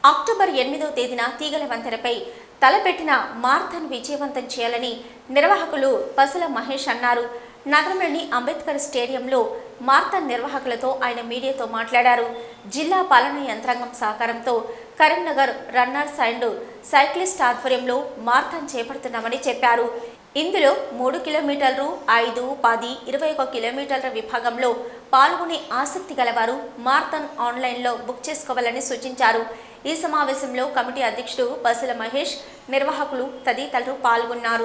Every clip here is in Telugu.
అక్టోబర్ ఎనిమిదవ తేదీన తీగల వంతెనపై తలపెట్టిన మార్థన్ విజయవంతం చేయాలని నిర్వాహకులు పసుల మహేష్ అన్నారు నగరంలోని అంబేద్కర్ స్టేడియంలో మార్థన్ నిర్వాహకులతో ఆయన మీడియాతో మాట్లాడారు జిల్లా పాలనా యంత్రాంగం సహకారంతో కరీంనగర్ రన్నర్స్ అండ్ సైక్లిస్ట్ ఆధ్వర్యంలో మార్థన్ చేపడుతున్నామని చెప్పారు ఇందులో మూడు కిలోమీటర్లు ఐదు పది ఇరవై ఒక కిలోమీటర్ల విభాగంలో పాల్గొనే ఆసక్తి గలవారు మార్థన్ ఆన్లైన్లో బుక్ చేసుకోవాలని సూచించారు ఈ సమావేశంలో కమిటీ అధ్యక్షుడు పసుల మహేష్ నిర్వాహకులు తదితరులు పాల్గొన్నారు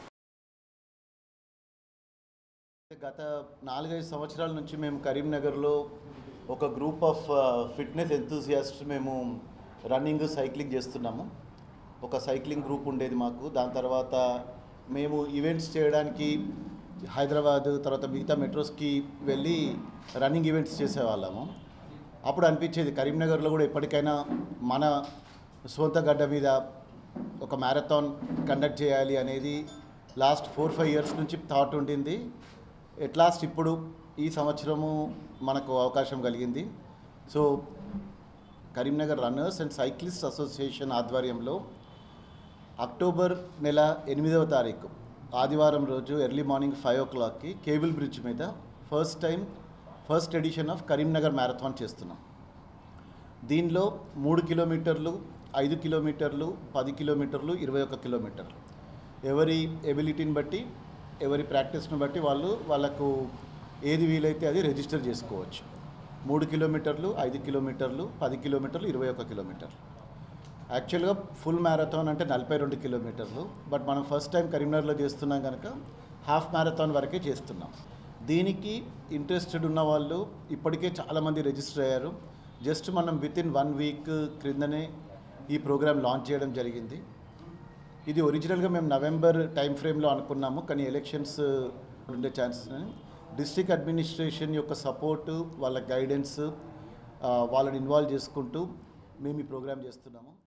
గత నాలుగైదు సంవత్సరాల నుంచి మేము కరీంనగర్లో ఒక గ్రూప్ ఆఫ్ ఫిట్నెస్ ఎంతూసియాస్ట్ మేము రన్నింగ్ సైక్లింగ్ చేస్తున్నాము ఒక సైక్లింగ్ గ్రూప్ ఉండేది మాకు దాని తర్వాత మేము ఈవెంట్స్ చేయడానికి హైదరాబాద్ తర్వాత మిగతా మెట్రోస్కి వెళ్ళి రన్నింగ్ ఈవెంట్స్ చేసేవాళ్ళము అప్పుడు అనిపించేది కరీంనగర్లో కూడా ఎప్పటికైనా మన సొంత గడ్డ మీద ఒక మ్యారథాన్ కండక్ట్ చేయాలి అనేది లాస్ట్ ఫోర్ ఫైవ్ ఇయర్స్ నుంచి థాట్ ఉండింది ఎట్ లాస్ట్ ఇప్పుడు ఈ సంవత్సరము మనకు అవకాశం కలిగింది so Karimnagar runners and cyclist association ఆధ్వర్యంలో అక్టోబర్ నెల ఎనిమిదవ తారీఖు ఆదివారం రోజు ఎర్లీ మార్నింగ్ ఫైవ్ ఓ క్లాక్కి కేబుల్ బ్రిడ్జ్ మీద first time first edition of Karimnagar marathon చేస్తున్నాం దీనిలో మూడు కిలోమీటర్లు ఐదు కిలోమీటర్లు పది కిలోమీటర్లు ఇరవై ఒక్క కిలోమీటర్లు ఎవరి ఎబిలిటీని బట్టి ఎవరి ప్రాక్టీస్ని బట్టి వాళ్ళు వాళ్ళకు ఏది వీలైతే అది రిజిస్టర్ చేసుకోవచ్చు మూడు కిలోమీటర్లు ఐదు కిలోమీటర్లు పది కిలోమీటర్లు ఇరవై ఒక్క కిలోమీటర్లు యాక్చువల్గా ఫుల్ మ్యారథాన్ అంటే నలభై రెండు కిలోమీటర్లు బట్ మనం ఫస్ట్ టైం కరీంనగర్లో చేస్తున్నాం కనుక హాఫ్ మ్యారథాన్ వరకే చేస్తున్నాం దీనికి ఇంట్రెస్టెడ్ ఉన్న వాళ్ళు ఇప్పటికే చాలామంది రిజిస్టర్ అయ్యారు జస్ట్ మనం విత్ ఇన్ వన్ వీక్ క్రిందనే ఈ ప్రోగ్రామ్ లాంచ్ చేయడం జరిగింది ఇది ఒరిజినల్గా మేము నవంబర్ టైం ఫ్రేమ్లో అనుకున్నాము కానీ ఎలక్షన్స్ ఉండే ఛాన్సెస్ డిస్ట్రిక్ట్ అడ్మినిస్ట్రేషన్ యొక్క సపోర్టు వాళ్ళ గైడెన్స్ వాళ్ళని ఇన్వాల్వ్ చేసుకుంటూ మేము ఈ ప్రోగ్రామ్ చేస్తున్నాము